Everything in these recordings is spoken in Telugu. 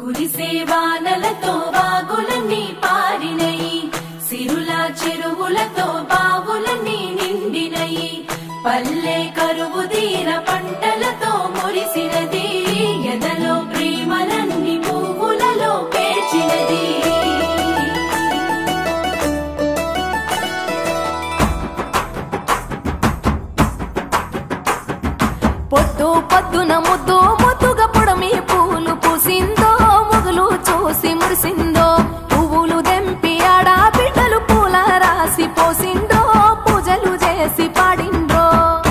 కురిసే వానలతో వాగులన్నీ పారినయి సిరుల చెరువులతో బావులన్నీ నిండినయి పల్లె కరువు తీర పంటలతో మురిసినది ఎదలో ప్రేమలన్నీ పువ్వులలో పేర్చినది పొద్దు పొద్దున ముద్దు ముద్దుగా పొడమి పూలు పూసిందో మొగులు చూసి మురిసిందో పువ్వులు దెంపి ఆడా బిడ్డలు పూల రాసి పోసిందో పూజలు చేసి పాడిండ్రో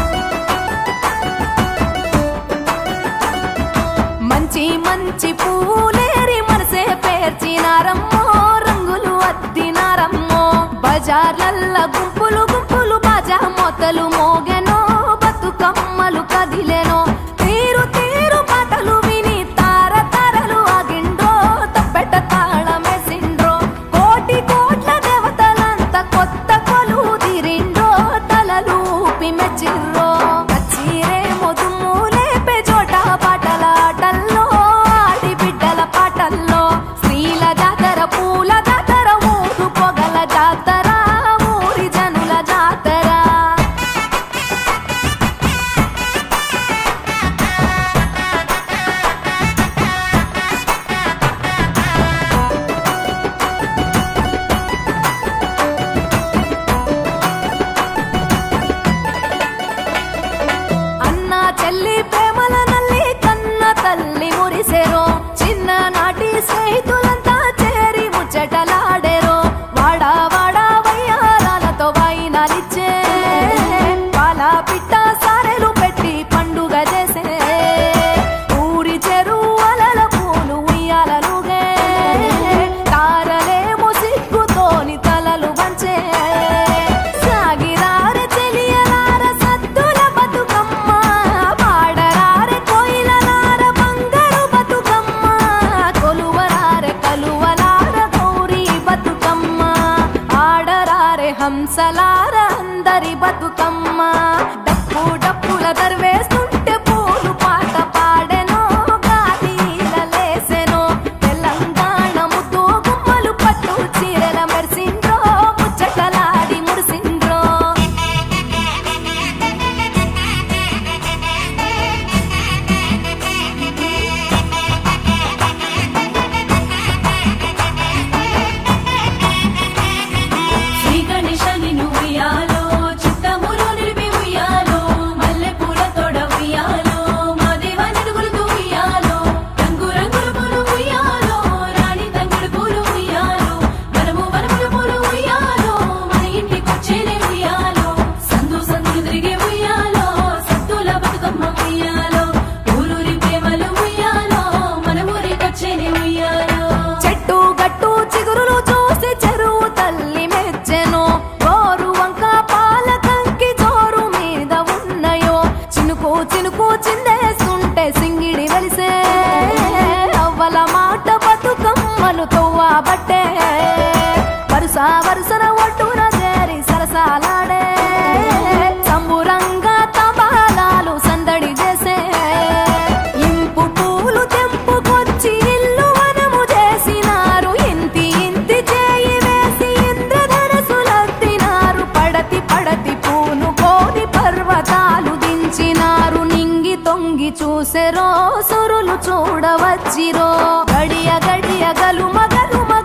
మంచి మంచి పూలేరి మనసే పేర్చినారమ్మో రంగులు అద్దినారమ్మో బజార్లల్ల గుంపులు గుంపులు బాజా మొత్తలు మోగెనో బతుకమ్మలు కదిలెనో తీరు తీరు పాటలు విని తార తారలు ఆగిండ్రో తప్పెట తాళమేసిండ్రో కోటి కోట్ల దేవతలంత కొత్త కొలు తీరిండ్రో తలలు ఊపి మెచ్చిర్రో కచ్చిరే మొదుము లేపే చోట పాటల ఆటల్లో ఆడి బిడ్డల పాటల్లో స్త్రీల జాతర పూల జాతర ఊరు పొగల జాతర ఊరి జనుల జాతర అన్న చెల్లి ప్రేమల నల్లి కన్న తల్లి మురిసెరో చిన్న నాటి స్నేహితులంతా చేరి ముచ్చటలాడెరో వాడా వాడా వయ్యారాలతో వైనాలిచ్చే పాల పిట్ట సారెలు పెట్టి పండుగ చేసే ఊరి చెరువలల పూలు ఉయ్యాలలుగే తారలేమో సిగ్గుతోని తలలు వంచే సాగిరారె చెలియలార సద్దుల బతుకమ్మ పాడరారె కోయిలలార బంగారు బతుకమ్మ కొలువరారె కలువలార గౌరీ బతుకమ్మ ఆడరారె హంసలార అందరి బతుకమ్మ డప్పు డప్పుల దర్వేస్తుంటే పూలు పాట పాడెనో గాలిలలేసెనో తెలంగాణ ముద్దు గుమ్మలు పట్టు చీరల మెరిసిండ్రో ముచ్చటలాడి మురిసిండ్రో శ్రీ గణేశని ఉయ్యాలో చిత్తములు నిలిపి ఉయ్యాలో మల్లె పూల తోడ ఉయ్యాలో మా దేవ నిరుగులతో ఉయ్యాలో రంగు రంగుల పూలు ఉయ్యాలో రాణి తంగుడు పూలు ఉయ్యాలో వనము వనముల పూలు ఉయ్యాలో మన ఇంటికొచ్చేనే ఉయ్యాలో సందు సందులు తిరిగే ఉయ్యాలో సత్తుల బతుకమ్మ ఉయ్యాలో ఊరూరి ప్రేమలు ఉయ్యాలో మన ఊరికొచ్చేనే ఉయ్యాలో చెట్టు గట్టు చిగురులు చూసి చెరువు తల్లి మెచ్చెను గోరు వంక పాల కంకి జోరు మీద ఉన్నయో చినుకు చినుకు చిందేస్తుంటే సింగిడి వెలిసే అవ్వల మాట బతుకమ్మలు తవ్వబట్టే వరుస వరుసన ఒడ్డున చేరి సరసాలాడే సంబురంగా తబాలాలు సందడి చేసే ఇంపు పూలు తెంపుకొచ్చి ఇల్లు వనము చేసినారు ఇంతి ఇంతి చేయి వేసి ఇంద్రధనసులద్దినారు పడతి పడతి పూను కోరి పర్వతాలు దించినారు నింగి తొంగి చూసెరో సురులు చూడవచ్చిరో గడియ గడియ గలుమ గలుమ